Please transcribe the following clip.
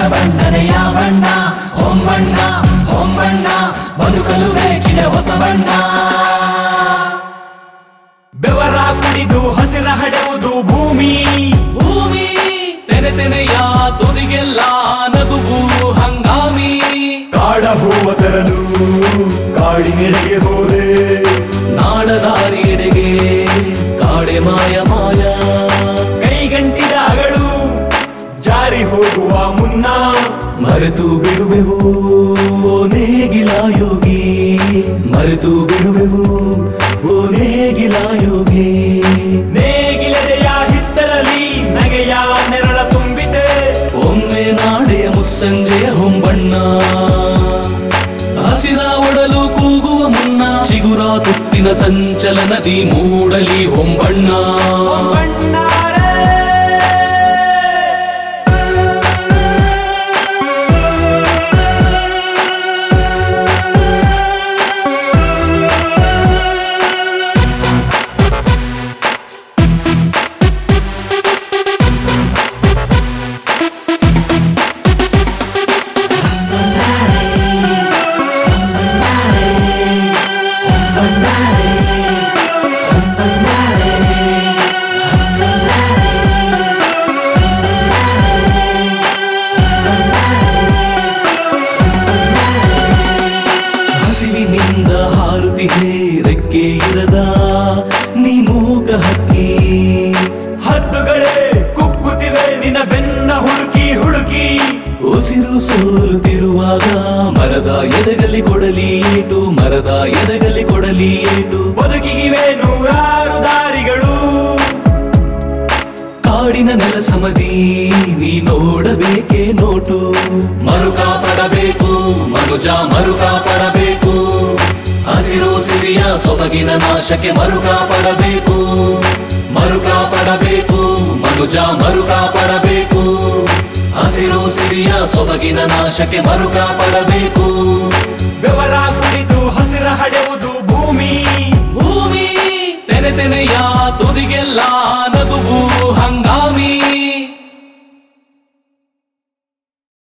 ಬಣ್ಣನೆಯ ಬಣ್ಣ ಹೊಂಬಣ್ಣ ಹೊಂಬಣ್ಣ ಬದುಕಲು ಬೇಕಿದೆ ಹೊಸ ಬಣ್ಣ ಬೆವರ ಕುಡಿದು ಹಸಿರ ಹಡೆಯುವುದು ಭೂಮಿ ಭೂಮಿ ತೆನೆ ತೆನೆಯ ತುದಿಗೆಲ್ಲ ನಗುವು ಹಂಗಾಮಿ ಕಾಡ ಹೂವ ತರಲು ಕಾಡಿನೆಡೆಗೆ ಹೋದೆ ನಾಡದಾರಿಯೆಡೆಗೆ ಕಾಡೆ ಮಾಯ ಮಾಯ ಕೈಗಂಟಿದ ಅಗಳು ಜಾರಿ ಹೋಗುವ ಮುನ್ನ ಮರೆತು ಬಿಡುವೆವು ಓ ನೇಗಿಲ ಯೋಗಿ ಮರೆತು ಬಿಡುವೆವು ಓ ನೇಗಿಲ ಯೋಗಿ ನೇಗಿಲೆದೆಯ ಹಿತ್ತಲಲ್ಲಿ ನಗೆಯ ನೆರಳ ತುಂಬಿದೆ ಒಮ್ಮೆ ನಾಡೆಯ ಮುಸ್ಸಂಜೆಯ ಹೊಂಬಣ್ಣ ಹಸಿರ ಒಡಲು ಕೂಗುವ ಮುನ್ನ ಚಿಗುರ ತುತ್ತಿನ ಸಂಚಲನದಿ ಮೂಡಲಿ ಹೊಂಬಣ್ಣ ಬಣ್ಣಾರೆ ಹಸಿವಿನಿಂದ ಹಾರುತ್ತಿದೆ ರೆಕ್ಕೆ ಇರದ ನೀ ಮೂಕ ಹಕ್ಕಿ ಹದ್ದುಗಳೇ ಕುಕ್ಕುತ್ತಿವೆ ನಿನ್ನ ಬೆನ್ನ ಹುಡುಕಿ ಹುಡುಕಿ ಉಸಿರು ಸೋಲುತ್ತಿರುವಾಗ ಮರದ ಎದಗಲಿ ಕೊಡಲಿ ಏಟು ಮರದ ಎದಗಲಿ ಕೊಡಲಿ ಏಟು ಬದುಕಿಗಿವೆ ನೂರಾರು ದಾರಿಗಳು ಕಾಡಿನ ನೆಲ ಸಮದಿ ನೀ ನೋಡಬೇಕೆ ನೋಟು ಮರುಕ ಪಡಬೇಕು ಮನುಜ ಮರುಕ ಪಡಬೇಕು ಹಸಿರು ಸಿರಿಯ ಸೊಬಗಿನ ನಾಶಕ್ಕೆ ಮರುಕ ಪಡಬೇಕು ಮರುಕ ಪಡಬೇಕು ಮನುಜ ಮರುಕ ಪಡಬೇಕು ಹಸಿರು ಸಿರಿಯ ಸೊಬಗಿನ ನಾಶಕ್ಕೆ ಮರುಕ ಪಡಬೇಕು ಬೆವರ ಕುಡಿದು ಹಸಿರ ಹಡೆಯುವುದು ಭೂಮಿ ಭೂಮಿ ತೆನೆ ತೆನೆಯ ತುದಿಗೆಲ್ಲ ನಗುವು ಹಂಗಾಮಿ